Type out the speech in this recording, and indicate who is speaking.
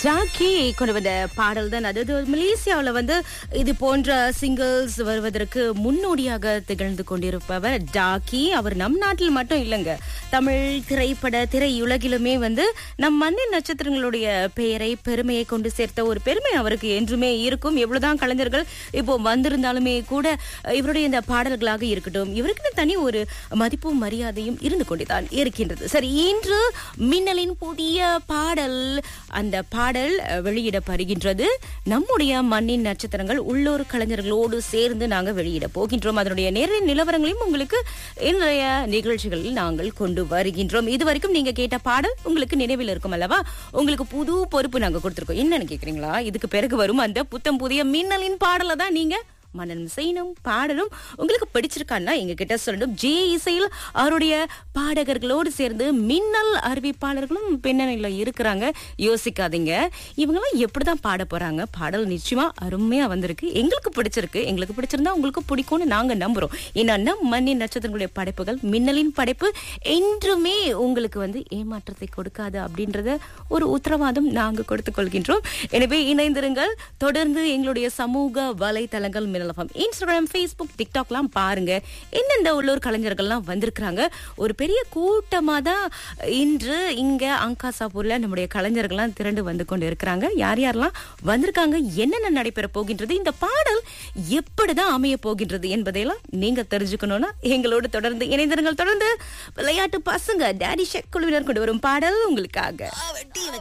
Speaker 1: Jackie கொண்டு வந்த பாடல் தான் அதாவது மலேசியாவில் வந்து இது போன்ற சிங்கிள்ஸ் வருவதற்கு முன்னோடியாக திகழ்ந்து கொண்டிருப்பவர் டாக்கி அவர் நம் நாட்டில் மட்டும் இல்லைங்க தமிழ் திரைப்பட திரையுலகிலுமே வந்து நம் மண்ணின் நட்சத்திரங்களுடைய பெயரை பெருமையை கொண்டு சேர்த்த ஒரு பெருமை அவருக்கு என்றுமே இருக்கும் எவ்வளவுதான் கலைஞர்கள் இப்போ வந்திருந்தாலுமே கூட இவருடைய இந்த பாடல்களாக இருக்கட்டும் இவருக்குன்னு தனி ஒரு மதிப்பும் மரியாதையும் இருந்து கொண்டுதான் இருக்கின்றது சரி இன்று மின்னலின் புதிய பாடல் அந்த பாடல் அஹ், வெளியிடப்படுகின்றது நம்முடைய மண்ணின் நட்சத்திரங்கள் உள்ளூர் கலைஞர்களோடு சேர்ந்து நாங்கள் வெளியிட போகின்றோம் அதனுடைய நிறைய நிலவரங்களையும் உங்களுக்கு இன்றைய நிகழ்ச்சிகளில் நாங்கள் கொண்டு வருகின்றோம் இதுவரைக்கும் நீங்க கேட்ட பாடல் உங்களுக்கு நினைவில் இருக்கும் அல்லவா உங்களுக்கு புது பொறுப்பு நாங்க கொடுத்திருக்கோம் என்னன்னு கேக்குறீங்களா இதுக்கு பிறகு வரும் அந்த புத்தம் புதிய மின்னலின் பாடலை தான் நீங்க மனநம் செய்யணும் பாடலும் உங்களுக்கு பிடிச்சிருக்கான்னா எங்க கிட்ட சொல்லணும் ஜே இசையில் அவருடைய பாடகர்களோடு சேர்ந்து மின்னல் அறிவிப்பாளர்களும் பின்னணியில இருக்கிறாங்க யோசிக்காதீங்க இவங்கெல்லாம் எப்படிதான் பாட போறாங்க பாடல் நிச்சயமா அருமையா வந்திருக்கு எங்களுக்கு பிடிச்சிருக்கு எங்களுக்கு பிடிச்சிருந்தா உங்களுக்கு பிடிக்கும்னு நாங்க நம்புறோம் ஏன்னா மண்ணின் நட்சத்திரங்களுடைய படைப்புகள் மின்னலின் படைப்பு என்றுமே உங்களுக்கு வந்து ஏமாற்றத்தை கொடுக்காது அப்படின்றத ஒரு உத்தரவாதம் நாங்க கொடுத்துக் கொள்கின்றோம் எனவே இணைந்திருங்கள் தொடர்ந்து எங்களுடைய சமூக வலைத்தளங்கள் மின்னலஃபம் இன்ஸ்டாகிராம் ஃபேஸ்புக் டிக்டாக்லாம் பாருங்க எந்தெந்த உள்ளூர் கலைஞர்கள்லாம் வந்திருக்கிறாங்க ஒரு பெரிய கூட்டமா தான் இன்று இங்க அங்காசாபூர்ல நம்முடைய கலைஞர்கள்லாம் திரண்டு வந்து கொண்டு இருக்கிறாங்க யார் யாரெல்லாம் வந்திருக்காங்க என்னென்ன நடைபெற போகின்றது இந்த பாடல் எப்படிதான் அமைய போகின்றது என்பதையெல்லாம் நீங்க தெரிஞ்சுக்கணும்னா எங்களோடு தொடர்ந்து இணைந்திருங்கள் தொடர்ந்து விளையாட்டு பசங்க டேடி ஷெக் குழுவினர் கொண்டு வரும் பாடல் உங்களுக்காக
Speaker 2: வெட்டி